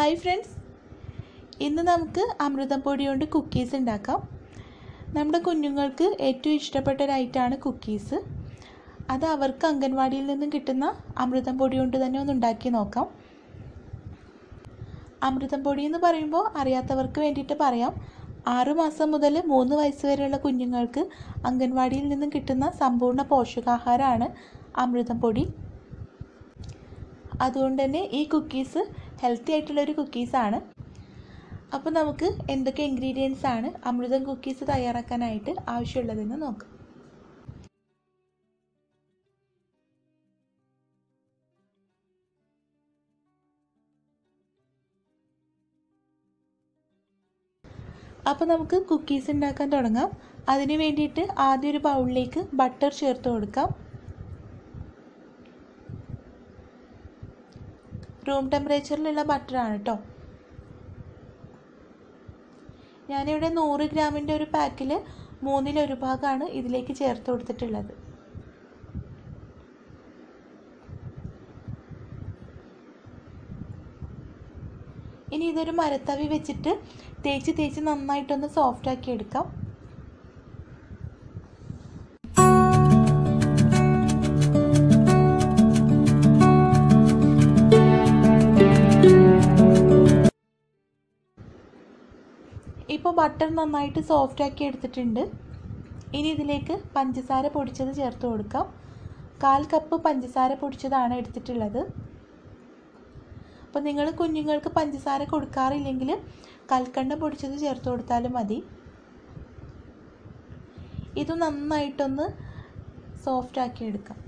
hi friends ഇന്ന് നമുക്ക് അമൃതം പൊടി കൊണ്ട് കുക്കീസ് ഉണ്ടാക്കാം നമ്മുടെ കുഞ്ഞുങ്ങൾക്ക് ഏറ്റവും ഇഷ്ടപ്പെട്ട ഒരു ഐറ്റമാണ് കുക്കീസ് അത് അവർക്ക് അംഗൻവാടിയിൽ നിന്നും കിട്ടുന്ന അമൃതം പൊടി കൊണ്ട് തന്നെ ഒന്ന് ഉണ്ടാക്കി നോക്കാം അമൃതം പൊടി എന്ന് പറയുമ്പോൾ അറിയാത്തവർക്ക് വേണ്ടിയിട്ട് പറയാം ആറ് മാസം മുതൽ മൂന്ന് വയസ്സ് വരെയുള്ള കുഞ്ഞുങ്ങൾക്ക് അംഗൻവാടിയിൽ നിന്നും കിട്ടുന്ന സമ്പൂർണ്ണ പോഷകാഹാരമാണ് അമൃതം പൊടി അതുകൊണ്ട് തന്നെ ഈ കുക്കീസ് ഹെൽത്തി ആയിട്ടുള്ളൊരു കുക്കീസാണ് അപ്പോൾ നമുക്ക് എന്തൊക്കെ ഇൻഗ്രീഡിയൻസ് ആണ് അമൃതം കുക്കീസ് തയ്യാറാക്കാനായിട്ട് ആവശ്യമുള്ളതെന്ന് നോക്കാം അപ്പോൾ നമുക്ക് കുക്കീസ് ഉണ്ടാക്കാൻ തുടങ്ങാം അതിന് വേണ്ടിയിട്ട് ആദ്യം ഒരു ബൗളിലേക്ക് ബട്ടർ ചേർത്ത് കൊടുക്കാം റൂം ടെമ്പറേച്ചറിലുള്ള ബട്ടറാണ് കേട്ടോ ഞാനിവിടെ നൂറ് ഗ്രാമിൻ്റെ ഒരു പാക്കിൽ മൂന്നിലൊരു ഭാഗമാണ് ഇതിലേക്ക് ചേർത്ത് കൊടുത്തിട്ടുള്ളത് ഇനി ഇതൊരു മരത്തവി വെച്ചിട്ട് തേച്ച് തേച്ച് നന്നായിട്ടൊന്ന് സോഫ്റ്റ് ആക്കി എടുക്കാം ഇപ്പോൾ ബട്ടർ നന്നായിട്ട് സോഫ്റ്റ് ആക്കി എടുത്തിട്ടുണ്ട് ഇനി ഇതിലേക്ക് പഞ്ചസാര പൊടിച്ചത് ചേർത്ത് കൊടുക്കാം കാൽ കപ്പ് പഞ്ചസാര പൊടിച്ചതാണ് എടുത്തിട്ടുള്ളത് അപ്പോൾ നിങ്ങൾ കുഞ്ഞുങ്ങൾക്ക് പഞ്ചസാര കൊടുക്കാറില്ലെങ്കിൽ കൽക്കണ്ട പൊടിച്ചത് ചേർത്ത് കൊടുത്താലും മതി ഇത് നന്നായിട്ടൊന്ന് സോഫ്റ്റ് ആക്കി എടുക്കാം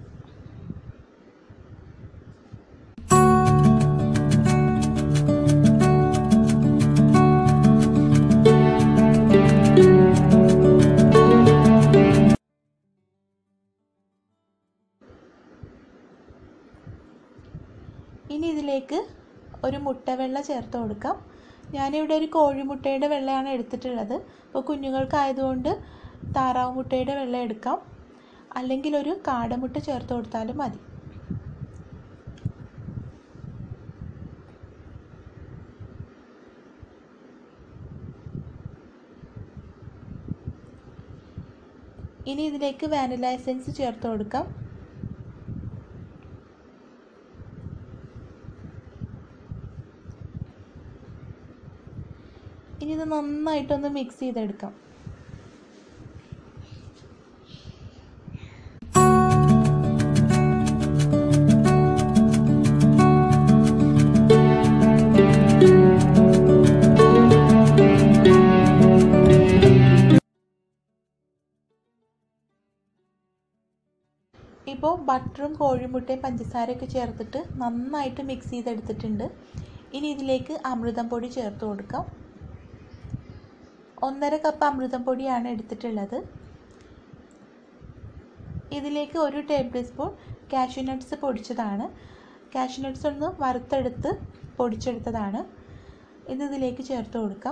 ഇനി ഇതിലേക്ക് ഒരു മുട്ടവെള്ള ചേർത്ത് കൊടുക്കാം ഞാനിവിടെ ഒരു കോഴിമുട്ടയുടെ വെള്ളയാണ് എടുത്തിട്ടുള്ളത് അപ്പോൾ കുഞ്ഞുങ്ങൾക്കായതുകൊണ്ട് താറാവ് മുട്ടയുടെ വെള്ള എടുക്കാം അല്ലെങ്കിൽ ഒരു കാടമുട്ട ചേർത്ത് കൊടുത്താലും മതി ഇനി ഇതിലേക്ക് വാനില എസൻസ് ചേർത്ത് കൊടുക്കാം ഇനി ഇത് നന്നായിട്ടൊന്ന് മിക്സ് ചെയ്തെടുക്കാം ഇപ്പോൾ ബട്ടറും കോഴിമുട്ടയും പഞ്ചസാരയൊക്കെ ചേർത്തിട്ട് നന്നായിട്ട് മിക്സ് ചെയ്തെടുത്തിട്ടുണ്ട് ഇനി ഇതിലേക്ക് അമൃതം പൊടി ചേർത്ത് കൊടുക്കാം ഒന്നര കപ്പ് അമൃതം പൊടിയാണ് എടുത്തിട്ടുള്ളത് ഇതിലേക്ക് ഒരു ടേബിൾ സ്പൂൺ കാഷ്യൂ നട്ട്സ് പൊടിച്ചതാണ് കാഷ്യൂ നട്ട്സ് ഒന്ന് വറുത്തെടുത്ത് പൊടിച്ചെടുത്തതാണ് ഇത് ഇതിലേക്ക് ചേർത്ത് കൊടുക്കാം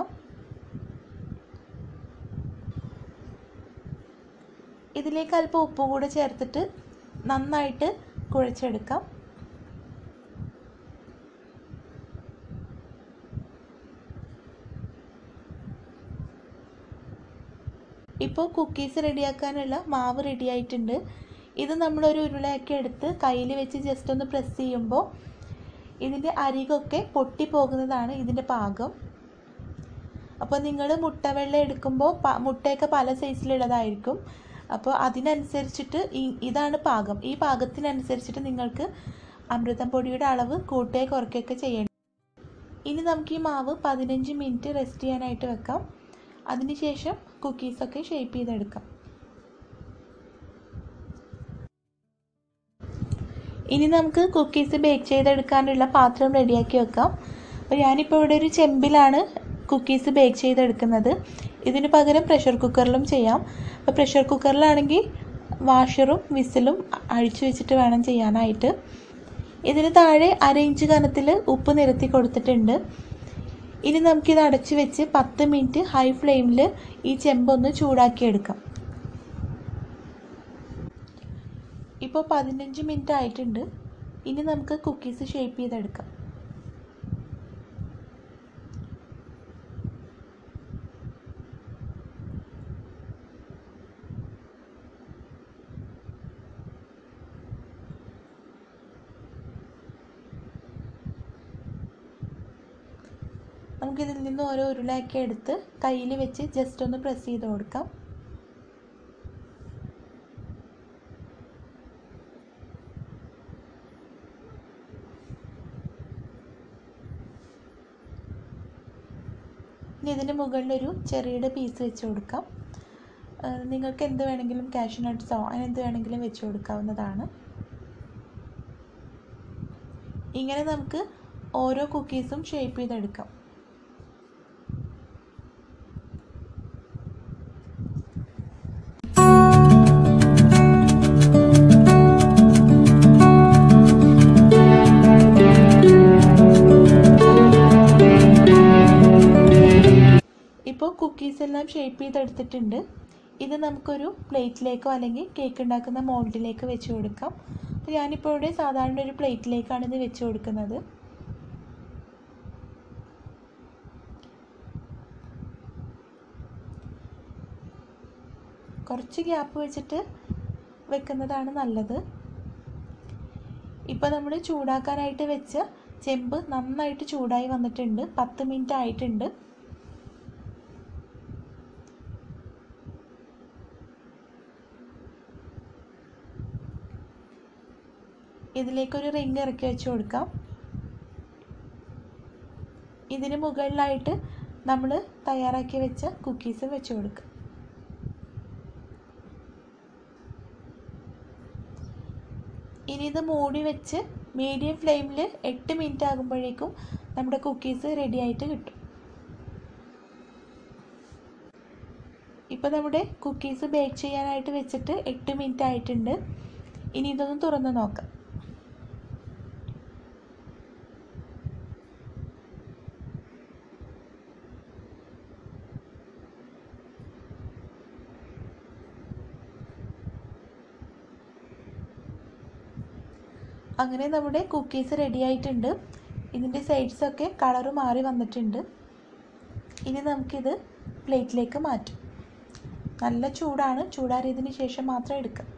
ഇതിലേക്ക് അല്പം ഉപ്പും കൂടെ ചേർത്തിട്ട് നന്നായിട്ട് കുഴച്ചെടുക്കാം ഇപ്പോൾ കുക്കീസ് റെഡിയാക്കാനുള്ള മാവ് റെഡി ആയിട്ടുണ്ട് ഇത് നമ്മളൊരു ഉരുളയൊക്കെ എടുത്ത് കയ്യിൽ വെച്ച് ജസ്റ്റ് ഒന്ന് പ്രസ് ചെയ്യുമ്പോൾ ഇതിൻ്റെ അരികൊക്കെ പൊട്ടിപ്പോകുന്നതാണ് ഇതിൻ്റെ പാകം അപ്പോൾ നിങ്ങൾ മുട്ടവെള്ളം എടുക്കുമ്പോൾ മുട്ടയൊക്കെ പല സൈസിലുള്ളതായിരിക്കും അപ്പോൾ അതിനനുസരിച്ചിട്ട് ഈ ഇതാണ് പാകം ഈ പാകത്തിനനുസരിച്ചിട്ട് നിങ്ങൾക്ക് അമൃതം പൊടിയുടെ അളവ് കൂട്ടുകയോ കുറയ്ക്കുകയൊക്കെ ചെയ്യേണ്ടി ഇനി നമുക്ക് ഈ മാവ് പതിനഞ്ച് മിനിറ്റ് റെസ്റ്റ് ചെയ്യാനായിട്ട് വെക്കാം അതിനുശേഷം കുക്കീസൊക്കെ ഷേപ്പ് ചെയ്തെടുക്കാം ഇനി നമുക്ക് കുക്കീസ് ബേക്ക് ചെയ്തെടുക്കാനുള്ള പാത്രം റെഡിയാക്കി വെക്കാം അപ്പോൾ ഞാനിപ്പോൾ ഇവിടെ ഒരു ചെമ്പിലാണ് കുക്കീസ് ബേക്ക് ചെയ്തെടുക്കുന്നത് ഇതിന് പകരം പ്രഷർ കുക്കറിലും ചെയ്യാം അപ്പോൾ പ്രഷർ കുക്കറിലാണെങ്കിൽ വാഷറും വിസിലും അഴിച്ചു വെച്ചിട്ട് വേണം ചെയ്യാനായിട്ട് ഇതിന് താഴെ അര ഇഞ്ച് കനത്തിൽ ഉപ്പ് നിരത്തി കൊടുത്തിട്ടുണ്ട് ഇനി നമുക്കിത് അടച്ചു വെച്ച് പത്ത് മിനിറ്റ് ഹൈ ഫ്ലെയിമിൽ ഈ ചെമ്പൊന്ന് ചൂടാക്കിയെടുക്കാം ഇപ്പോൾ പതിനഞ്ച് മിനിറ്റ് ആയിട്ടുണ്ട് ഇനി നമുക്ക് കുക്കീസ് ഷേപ്പ് ചെയ്തെടുക്കാം നമുക്കിതിൽ നിന്ന് ഓരോ ഉരുളയൊക്കെ എടുത്ത് കയ്യിൽ വെച്ച് ജസ്റ്റ് ഒന്ന് പ്രസ് ചെയ്ത് കൊടുക്കാം ഇനി ഇതിന് മുകളിലൊരു ചെറിയുടെ പീസ് വെച്ച് കൊടുക്കാം നിങ്ങൾക്ക് എന്ത് വേണമെങ്കിലും കാഷ്യൂ നട്ട്സോ അങ്ങനെ എന്ത് വേണമെങ്കിലും വെച്ച് കൊടുക്കാവുന്നതാണ് ഇങ്ങനെ നമുക്ക് ഓരോ കുക്കീസും ഷേപ്പ് ചെയ്തെടുക്കാം ഇപ്പോൾ കുക്കീസ് എല്ലാം ഷേപ്പ് ചെയ്തെടുത്തിട്ടുണ്ട് ഇത് നമുക്കൊരു പ്ലേറ്റിലേക്കോ അല്ലെങ്കിൽ കേക്ക് ഉണ്ടാക്കുന്ന മോൾഡിലേക്ക് വെച്ച് കൊടുക്കാം അപ്പോൾ ഞാനിപ്പോൾ ഇവിടെ സാധാരണ ഒരു പ്ലേറ്റിലേക്കാണ് ഇത് വെച്ച് കൊടുക്കുന്നത് കുറച്ച് ഗ്യാപ്പ് വെച്ചിട്ട് വെക്കുന്നതാണ് നല്ലത് ഇപ്പോൾ നമ്മൾ ചൂടാക്കാനായിട്ട് വെച്ച ചെമ്പ് നന്നായിട്ട് ചൂടായി വന്നിട്ടുണ്ട് പത്ത് മിനിറ്റ് ആയിട്ടുണ്ട് ഇതിലേക്കൊരു റിങ് ഇറക്കി വെച്ച് കൊടുക്കാം ഇതിന് മുകളിലായിട്ട് നമ്മൾ തയ്യാറാക്കി വെച്ച കുക്കീസ് വെച്ച് കൊടുക്കാം ഇനി ഇത് മൂടി വെച്ച് മീഡിയം ഫ്ലെയിമിൽ എട്ട് മിനിറ്റ് ആകുമ്പോഴേക്കും നമ്മുടെ കുക്കീസ് റെഡി ആയിട്ട് കിട്ടും ഇപ്പോൾ നമ്മുടെ കുക്കീസ് ബേക്ക് ചെയ്യാനായിട്ട് വെച്ചിട്ട് എട്ട് മിനിറ്റ് ആയിട്ടുണ്ട് ഇനി ഇതൊന്ന് തുറന്ന് നോക്കാം അങ്ങനെ നമ്മുടെ കുക്കീസ് റെഡി ആയിട്ടുണ്ട് ഇതിൻ്റെ സൈഡ്സൊക്കെ കളറ് മാറി വന്നിട്ടുണ്ട് ഇനി നമുക്കിത് പ്ലേറ്റിലേക്ക് മാറ്റും നല്ല ചൂടാണ് ചൂടാറിയതിന് ശേഷം മാത്രം എടുക്കാം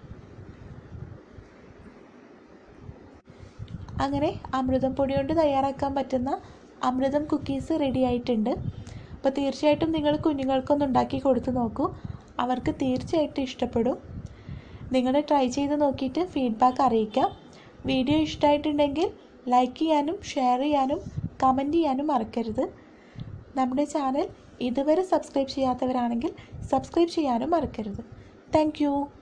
അങ്ങനെ അമൃതം പൊടി കൊണ്ട് തയ്യാറാക്കാൻ പറ്റുന്ന അമൃതം കുക്കീസ് റെഡി ആയിട്ടുണ്ട് അപ്പോൾ തീർച്ചയായിട്ടും നിങ്ങൾ കുഞ്ഞുങ്ങൾക്കൊന്ന് ഉണ്ടാക്കി കൊടുത്തു നോക്കൂ അവർക്ക് തീർച്ചയായിട്ടും ഇഷ്ടപ്പെടും നിങ്ങൾ ട്രൈ ചെയ്ത് നോക്കിയിട്ട് ഫീഡ്ബാക്ക് അറിയിക്കാം വീഡിയോ ഇഷ്ടമായിട്ടുണ്ടെങ്കിൽ ലൈക്ക് ചെയ്യാനും ഷെയർ ചെയ്യാനും കമൻറ്റ് ചെയ്യാനും മറക്കരുത് നമ്മുടെ ചാനൽ ഇതുവരെ സബ്സ്ക്രൈബ് ചെയ്യാത്തവരാണെങ്കിൽ സബ്സ്ക്രൈബ് ചെയ്യാനും മറക്കരുത് താങ്ക്